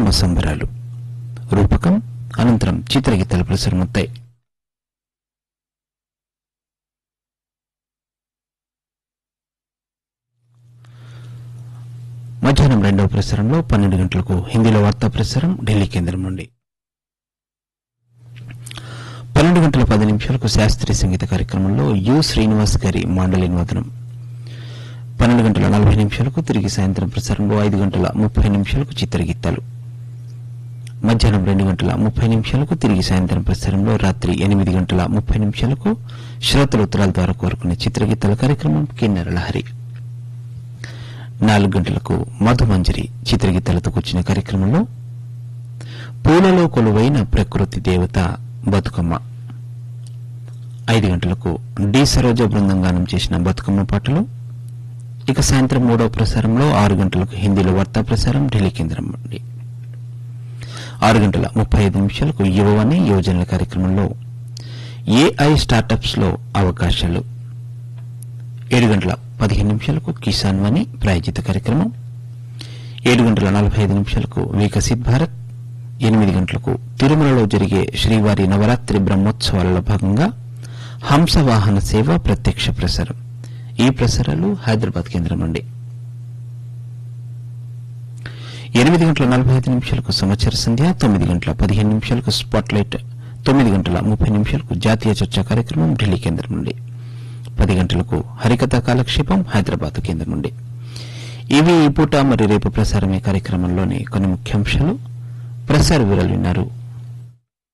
బతుకమ్మ సంబరాలు రూపకం అనంతరం చిత్రగీతాలు ప్రసారమవుతాయి మధ్యాహ్నం రెండవ ప్రసారంలో పన్నెండు గంటలకు హిందీలో వార్తా ప్రసారం ఢిల్లీ కేంద్రం నుండి పన్నెండు గంటల పది నిమిషాలకు శాస్త్రీయ సంగీత కార్యక్రమంలో యు శ్రీనివాస్ గారి మాండలిన్ వదనం పన్నెండు గంటల నలభై నిమిషాలకు తిరిగి సాయంత్రం ప్రసారంలో ఐదు గంటల ముప్పై నిమిషాలకు చిత్రగీతాలు మధ్యాహ్నం రెండు గంటల ముప్పై నిమిషాలకు తిరిగి సాయంత్రం ప్రసారంలో రాత్రి ఎనిమిది గంటల ముప్పై నిమిషాలకు శ్రోతల ఉత్తరాల ద్వారా కోరుకునే చిత్రగీతాల కార్యక్రమం కిన్నెర లహరి నాలుగు గంటలకు మధుమంజరి చిత్రగీతాలతో కూర్చున్న కార్యక్రమంలో పూలలో కొలువైన ప్రకృతి దేవత బతుకమ్మ ఐదు గంటలకు డి సరోజ బృందం గానం చేసిన బతుకమ్మ పాటలు ఇక సాయంత్రం మూడవ ప్రసారంలో ఆరు గంటలకు హిందీలో వార్తా ప్రసారం ఢిల్లీ కేంద్రం నుండి ఆరు గంటల ముప్పై ఐదు నిమిషాలకు యువవాణి యువజనుల కార్యక్రమంలో ఏఐ స్టార్టప్స్ లో అవకాశాలు ఏడు గంటల పదిహేను నిమిషాలకు కిసాన్ వాణి ప్రాయోజిత కార్యక్రమం ఏడు గంటల నలభై ఐదు నిమిషాలకు వికసిత్ భారత్ ఎనిమిది గంటలకు తిరుమలలో జరిగే శ్రీవారి నవరాత్రి బ్రహ్మోత్సవాలలో భాగంగా హంసవాహన సేవ ప్రత్యక్ష ప్రసారం ఈ ప్రసారాలు హైదరాబాద్ కేంద్రం నుండి ఎనిమిది గంటల నలభై ఐదు నిమిషాలకు సమాచార సంధ్య తొమ్మిది గంటల పదిహేను నిమిషాలకు స్పాట్ లైట్ తొమ్మిది గంటల ముప్పై నిమిషాలకు జాతీయ చర్చా కార్యక్రమం ఢిల్లీ కేంద్రం నుండి పది గంటలకు హరికథ కాలక్షేపం హైదరాబాద్ కేంద్రం నుండి ఇవి ఈ పూట మరి రేపు ప్రసారమే కార్యక్రమంలోని కొన్ని ముఖ్యాంశాలు ప్రసార వివరాలు విన్నారు